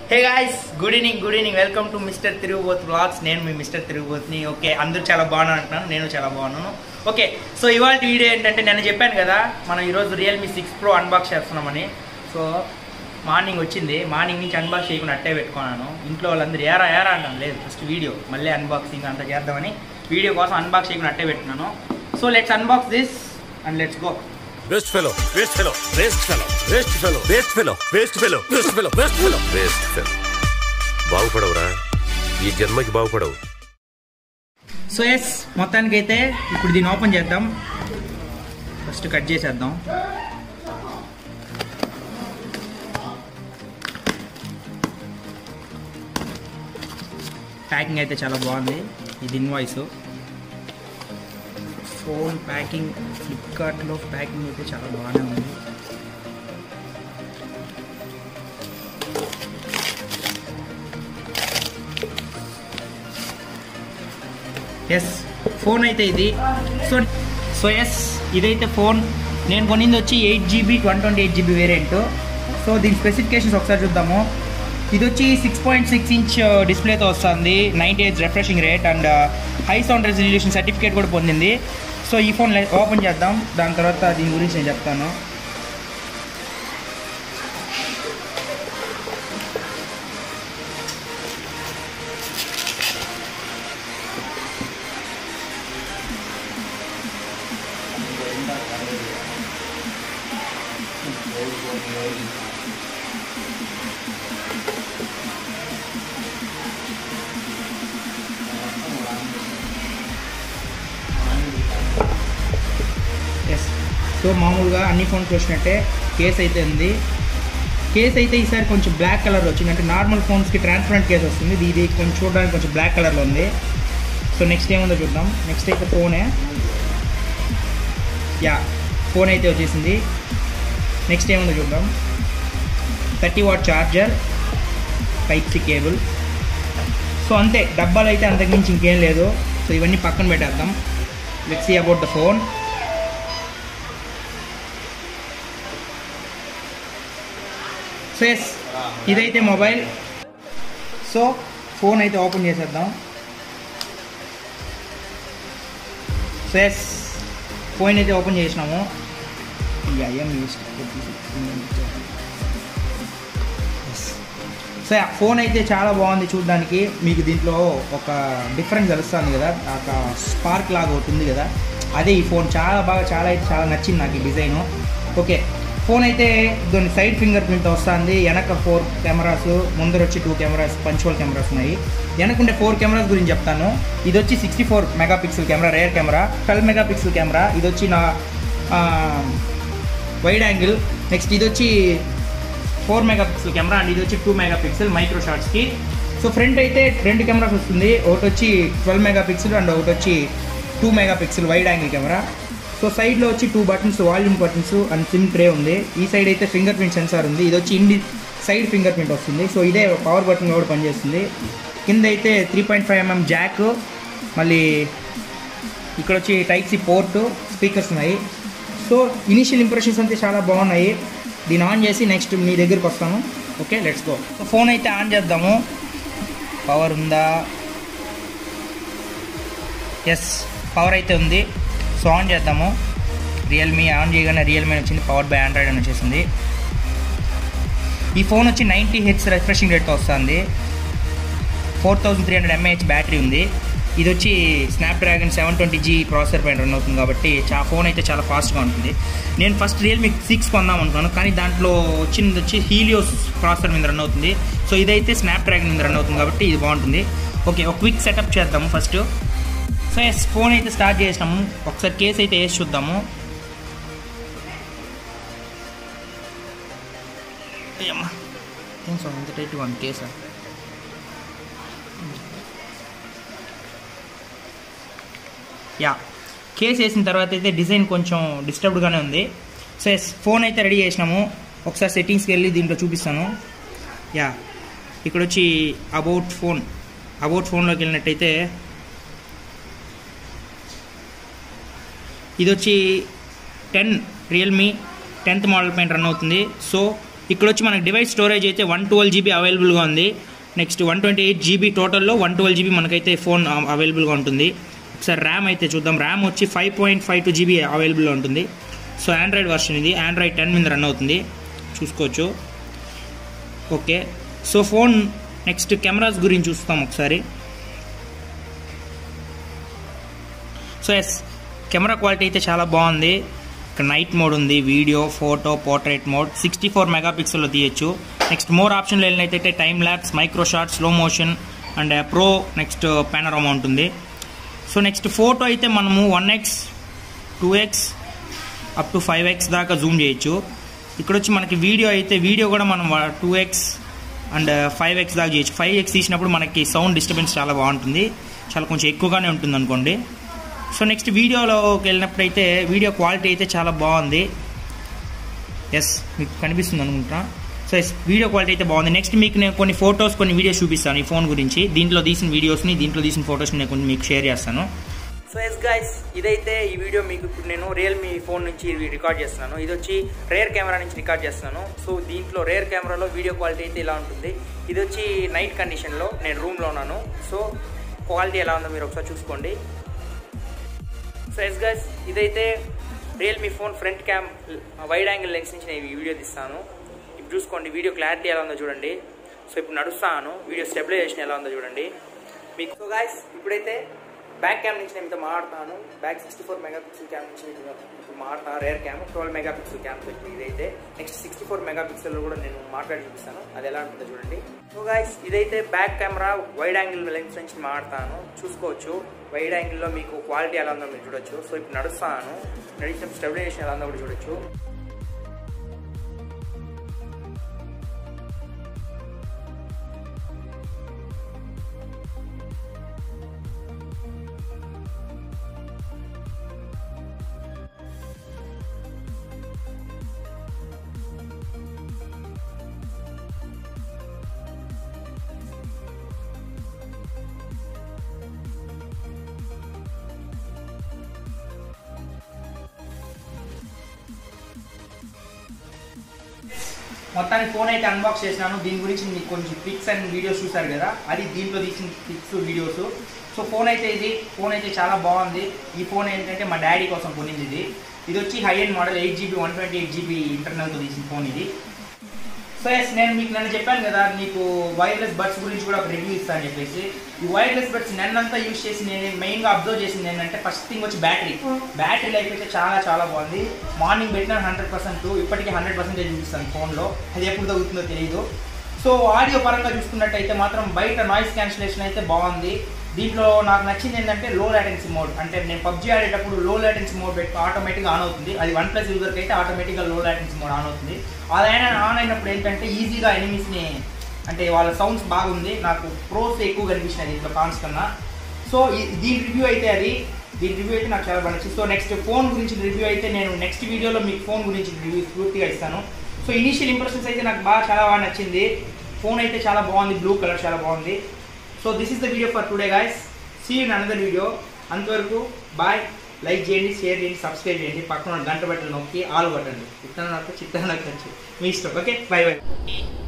hey guys good evening good evening welcome to mister Tirugubot blogs నేను మీ mister తిరుగుబోత్ని okay అందరూ చాలా బాగున్నాను అంటున్నాను నేను చాలా బాగున్నాను ఓకే సో ఇవాళ వీడియో ఏంటంటే నేను చెప్పాను కదా మనం ఈరోజు రియల్మీ సిక్స్ ప్రో అన్బాక్స్ చేస్తున్నామని సో మార్నింగ్ వచ్చింది మార్నింగ్ నుంచి అన్బాక్స్ చేయకుండా అట్టే పెట్టుకున్నాను ఇంట్లో వాళ్ళందరూ ఏరా ఏరా అంటాను లేదు ఫస్ట్ వీడియో మళ్ళీ అన్బాక్సింగ్ అంతా చేద్దామని వీడియో కోసం అన్బాక్స్ చేయకుండా అట్టే పెట్టుకున్నాను so let's unbox this and let's go waste fellow waste fellow waste fellow waste fellow waste fellow waste fellow waste fellow waste fellow waste fellow బాగుపడవురా ఈ జన్మకి బాగుపడవు సో ఎస్ మొత్తానికైతే ఇప్పుడు దీన్ని ఓపెన్ చేద్దాం ఫస్ట్ కట్ చేసేద్దాం ప్యాకింగ్ అయితే చాలా బాగుంది ఇది ఇన్వాయిస్ ఫోన్ ప్యాకింగ్ ఫ్లిప్కార్ట్లో ప్యాకింగ్ అయితే చాలా బాగానే ఉంది ఎస్ ఫోన్ అయితే ఇది సో సో ఎస్ ఇదైతే ఫోన్ నేను కొనింది వచ్చి eight GB one twenty eight GB variant so దీని స్పెసిఫికేషన్స్ ఒకసారి చూద్దాము ఇది వచ్చి సిక్స్ పాయింట్ సిక్స్ ఇంచ్ డిస్ప్లేతో వస్తుంది ninety eight refreshing rate and high sound resolution certificate కూడా పొందింది సో ఈ ఫోన్ ఓపెన్ చేద్దాం దాని తర్వాత దీని గురించి నేను చెప్తాను ఎస్ సో మామూలుగా అన్ని ఫోన్స్ వచ్చినట్టే కేస్ అయితే ఉంది కేస్ అయితే ఈసారి కొంచెం బ్లాక్ కలర్ వచ్చింది అంటే నార్మల్ ఫోన్స్కి ట్రాన్స్పరెంట్ కేస్ వస్తుంది ఇది ఇది కొంచెం చూడడానికి కొంచెం బ్లాక్ కలర్లో ఉంది సో నెక్స్ట్ ఏముందో చూద్దాం నెక్స్ట్ అయితే ఫోనే యా ఫోన్ అయితే వచ్చేసింది నెక్స్ట్ ఏముందో చూద్దాం thirty watt charger type C cable so అంతే డబ్బాలు అయితే అంతకుమించి ఇంకేం లేదు సో ఇవన్నీ పక్కన పెట్టేద్దాం let's see about the phone so yes ఇదైతే మొబైల్ సో ఫోన్ అయితే ఓపెన్ చేసేద్దాం సో ఎస్ ఫోన్ అయితే ఓపెన్ చేసినాము ఈ ఐఎం సో ఫోన్ అయితే చాలా బాగుంది చూడడానికి మీకు దీంట్లో ఒక డిఫరెన్స్ తెలుస్తుంది కదా ఒక స్పార్క్ లాగా ఒకటి ఉంది కదా అదే ఈ ఫోన్ చాలా బాగా చాలా అయితే చాలా నచ్చింది నాకు ఈ డిజైన్ ఓకే ఫోన్ అయితే దాని సైడ్ ఫింగర్ ప్రింట్ వస్తుంది వెనక ఫోర్ కెమెరాస్ ముందర వచ్చి టూ కెమెరాస్ పంచువల్ కెమెరాస్ ఉన్నాయి వెనకుండే ఫోర్ కెమెరాస్ గురించి చెప్తాను ఇది వచ్చి sixty four megapixel camera rear camera twelve megapixel camera ఇది వచ్చి నా వైడ్ యాంగిల్ నెక్స్ట్ ఇది వచ్చి ఫోర్ మెగాపిక్సెల్ కెమెరా అండ్ ఇది వచ్చి టూ మెగాపిక్సెల్ మైక్రో షాట్స్కి సో ఫ్రంట్ అయితే రెండు కెమెరాస్ వస్తుంది ఒకటి వచ్చి ట్వెల్వ్ మెగాపిక్సెల్ అండ్ ఒకటి వచ్చి two megapixel wide angle camera so సైడ్లో వచ్చి two buttons volume buttons and sim tray ఉంది ఈ సైడ్ అయితే ఫింగర్ ప్రింట్ సెన్సార్ ఉంది ఇది వచ్చి ఇండి సైడ్ ఫింగర్ ప్రింట్ వస్తుంది సో ఇదే పవర్ బటన్ కూడా పనిచేస్తుంది కింద అయితే three point five mm jack మళ్ళీ ఇక్కడ వచ్చి టైప్ సి పోర్టు స్పీకర్స్ ఉన్నాయి సో ఇనిషియల్ ఇంప్రెషన్స్ అంతే చాలా బాగున్నాయి దీన్ని ఆన్ చేసి నెక్స్ట్ మీ దగ్గరికి వస్తాను okay let's go so phone అయితే ఆన్ చేద్దాము పవర్ ఉందా ఎస్ పవర్ అయితే ఉంది సో ఆన్ చేద్దాము రియల్మీ ఆన్ చేయగానే రియల్మీ వచ్చింది పవర్ బై ఆండ్రాయిడ్ అని వచ్చేసింది ఈ ఫోన్ వచ్చి నైంటీ హెచ్ రిఫ్రెషింగ్ రేట్తో వస్తుంది four thousand three hundred M A H battery ఉంది ఇది వచ్చి Snapdragon seven twenty G processor పైన రన్ అవుతుంది కాబట్టి చా ఫోన్ అయితే చాలా ఫాస్ట్గా ఉంటుంది నేను ఫస్ట్ రియల్మీ సిక్స్ కొందాం అనుకున్నాను కానీ దాంట్లో వచ్చింది వచ్చి హీలియోస్ ప్రాసెసర్ మీద రన్ అవుతుంది సో ఇదైతే స్నాప్డ్రాగన్ మీద రన్ అవుతుంది కాబట్టి ఇది బాగుంటుంది ఓకే ఒక క్విక్ సెటప్ చేద్దాము ఫస్ట్ సో ఎస్ ఫోన్ అయితే స్టార్ట్ చేసినాము ఒకసారి కేస్ అయితే వేసి చూద్దాము అమ్మా ఏం సార్ ఇంత టైట్గా ఉంది కేసా యా కేస్ వేసిన తర్వాత అయితే డిజైన్ కొంచెం డిస్టర్బ్డ్గానే ఉంది సో ఎస్ ఫోన్ అయితే రెడీ చేసినాము ఒకసారి సెట్టింగ్స్కి వెళ్ళి దీంట్లో చూపిస్తాను యా ఇక్కడ వచ్చి అబౌట్ ఫోన్ అబౌట్ ఫోన్లోకి వెళ్ళినట్టయితే ఇది వచ్చి టెన్ రియల్మీ టెన్త్ మోడల్ పైన రన్ అవుతుంది సో ఇక్కడ వచ్చి మనకి డివైస్ స్టోరేజ్ అయితే వన్ ట్వెల్వ్ జీబీ అవైలబుల్గా ఉంది next one twenty eight GB టోటల్లో వన్ ట్వెల్వ్ జీబీ మనకైతే ఫోన్ అవైలబుల్గా ఉంటుంది ఒకసారి ర్యామ్ అయితే చూద్దాం ర్యామ్ వచ్చి five point five two GB అవైలబుల్గా ఉంటుంది సో ఆండ్రాయిడ్ వర్షన్ ఇది ఆండ్రాయిడ్ టెన్ మీద రన్ అవుతుంది చూసుకోవచ్చు okay so phone next cameras గురించి చూస్తాం ఒకసారి సో ఎస్ కెమెరా క్వాలిటీ అయితే చాలా బాగుంది ఇక్కడ నైట్ మోడ్ ఉంది video photo portrait mode sixty four మెగాపిక్సెల్లో తీయచ్చు నెక్స్ట్ మోర్ ఆప్షన్లు వెళ్ళినట్టయితే time lapse micro shot slow motion and pro next panorama ఉంటుంది సో నెక్స్ట్ ఫోటో అయితే మనము one X two X up to five X దాకా zoom చేయొచ్చు ఇక్కడ వచ్చి మనకి వీడియో అయితే వీడియో కూడా మనం two X and five X దాకా చేయొచ్చు ఫైవ్ ఎక్స్ తీసినప్పుడు మనకి సౌండ్ డిస్టర్బెన్స్ చాలా బాగుంటుంది చాలా కొంచెం ఎక్కువగానే ఉంటుంది అనుకోండి సో నెక్స్ట్ వీడియోలోకి వెళ్ళినప్పుడైతే వీడియో క్వాలిటీ అయితే చాలా బాగుంది ఎస్ మీకు కనిపిస్తుంది అనుకుంటా సో ఎస్ వీడియో క్వాలిటీ అయితే బాగుంది నెక్స్ట్ మీకు నేను కొన్ని ఫొటోస్ కొన్ని వీడియోస్ చూపిస్తాను ఈ ఫోన్ గురించి దీంట్లో తీసిన వీడియోస్ని దీంట్లో తీసిన ఫొటోస్ని నేను కొన్ని మీకు షేర్ చేస్తాను సో ఎస్ గైస్ ఇదైతే ఈ వీడియో మీకు ఇప్పుడు నేను రియల్మీ ఫోన్ నుంచి రికార్డ్ చేస్తున్నాను ఇది వచ్చి రేర్ కెమెరా నుంచి రికార్డ్ చేస్తున్నాను సో దీంట్లో రేర్ కెమెరాలో వీడియో క్వాలిటీ అయితే ఇలా ఉంటుంది ఇది వచ్చి నైట్ కండిషన్లో నేను రూమ్లో ఉన్నాను సో క్వాలిటీ ఎలా ఉందో మీరు ఒకసారి చూసుకోండి సో ఎస్ గైస్ ఇదైతే Realme phone front cam wide angle lens నుంచి నేను ఈ వీడియో తీస్తాను ఇప్పుడు చూసుకోండి వీడియో క్లారిటీ ఎలా ఉందో చూడండి సో ఇప్పుడు నడుస్తాను వీడియో స్టెబిలైజేషన్ ఎలా ఉందో చూడండి మీకు సో గాయస్ ఇప్పుడైతే బ్యాక్ క్యామ్ నుంచి నేను మీతో మాట్లాడుతాను back sixty four megapixel cam నుంచి మీతో ఇప్పుడు మాట్లాడుతాను rear cam twelve megapixel cam పెట్టి ఇదైతే నెక్స్ట్ సిక్స్టీ ఫోర్ మెగా పిక్సెల్లో కూడా నేను మాట్లాడి చూపిస్తాను అది ఎలా ఉంటుందో చూడండి సో గాయస్ ఇదైతే back camera wide angle lens నుంచి మాట్లాడతాను చూసుకోవచ్చు వైడ్ యాంగిల్లో మీకు క్వాలిటీ ఎలా ఉందో మీరు చూడొచ్చు సో ఇప్పుడు నడుస్తాను నడిచిన స్టెబిలైజేషన్ ఎలా ఉందో కూడా చూడొచ్చు మొత్తానికి ఫోన్ అయితే అన్బాక్స్ చేసినాను దీని గురించి మీకు కొంచెం పిక్స్ అండ్ వీడియోస్ చూసారు కదా అది దీంట్లో తీసిన పిక్స్ వీడియోస్ సో ఫోన్ అయితే ఇది ఫోన్ అయితే చాలా బాగుంది ఈ ఫోన్ ఏంటంటే మా డాడీ కోసం కొనింది ఇది ఇది వచ్చి high end model eight GB one twenty eight GB ఇంటర్నల్తో తీసిన ఫోన్ ఇది సో ఎస్ నేను మీకు నన్ను చెప్పాను కదా మీకు వైర్లెస్ బడ్స్ గురించి కూడా ఒక రివ్యూ ఇస్తాను చెప్పేసి ఈ వైర్లెస్ బడ్స్ నన్నంతా యూజ్ చేసి నేను మెయిన్గా అబ్జర్వ్ చేసింది ఏంటంటే ఫస్ట్ థింగ్ వచ్చి బ్యాటరీ బ్యాటరీ లైఫ్ అయితే చాలా చాలా బాగుంది మార్నింగ్ పెట్టిన హండ్రెడ్ పర్సెంట్ ఇప్పటికీ హండ్రెడ్ పర్సెంటేజ్ చూపిస్తాను ఫోన్లో అది ఎప్పుడు తగ్గుతుందో తెలియదు సో ఆడియో పరంగా చూసుకున్నట్టయితే మాత్రం బయట నాయిస్ క్యాన్సిలేషన్ అయితే బాగుంది దీంట్లో నాకు నచ్చింది ఏంటంటే లో లాటెన్సీ మోడ్ అంటే నేను పబ్జీ ఆడేటప్పుడు లో లాటెన్సీ మోడ్ పెట్టి ఆటోమేటిక్గా ఆన్ అవుతుంది అది వన్ ప్లస్ యూజర్కి అయితే ఆటోమేటిక్గా లో లాటెన్సీ మోడ్ ఆన్ అవుతుంది అదైనా ఆన్ అయినప్పుడు ఏంటంటే ఈజీగా ఎనిమీస్ని అంటే వాళ్ళ సౌండ్స్ బాగుంది నాకు ప్రోస్ ఎక్కువ కనిపించినాయి దీంట్లో కాన్స్ కన్నా సో ఈ- దీని రివ్యూ అయితే అది దీని రివ్యూ అయితే నాకు చాలా బాగా నచ్చింది సో నెక్స్ట్ ఫోన్ గురించి రివ్యూ అయితే నేను నెక్స్ట్ వీడియోలో మీకు ఫోన్ గురించి రివ్యూ పూర్తిగా ఇస్తాను సో ఇనీషియల్ ఇంప్రెషన్స్ అయితే నాకు బాగా చాలా బాగా నచ్చింది ఫోన్ అయితే చాలా బాగుంది బ్లూ కలర్ చాలా బాగుంది so this is the video for today guys see in another video అంతవరకు బాయ్ లైక్ చేయండి షేర్ చేయండి సబ్స్క్రైబ్ చేయండి పక్కన ఉన్న గంట బట్టలు నొక్కి ఆల్ కొట్టండి చిత్తాన్ని నాకు చిత్తాన్ని నాకు మీ ఇష్టం ఓకే బాయ్ బాయ్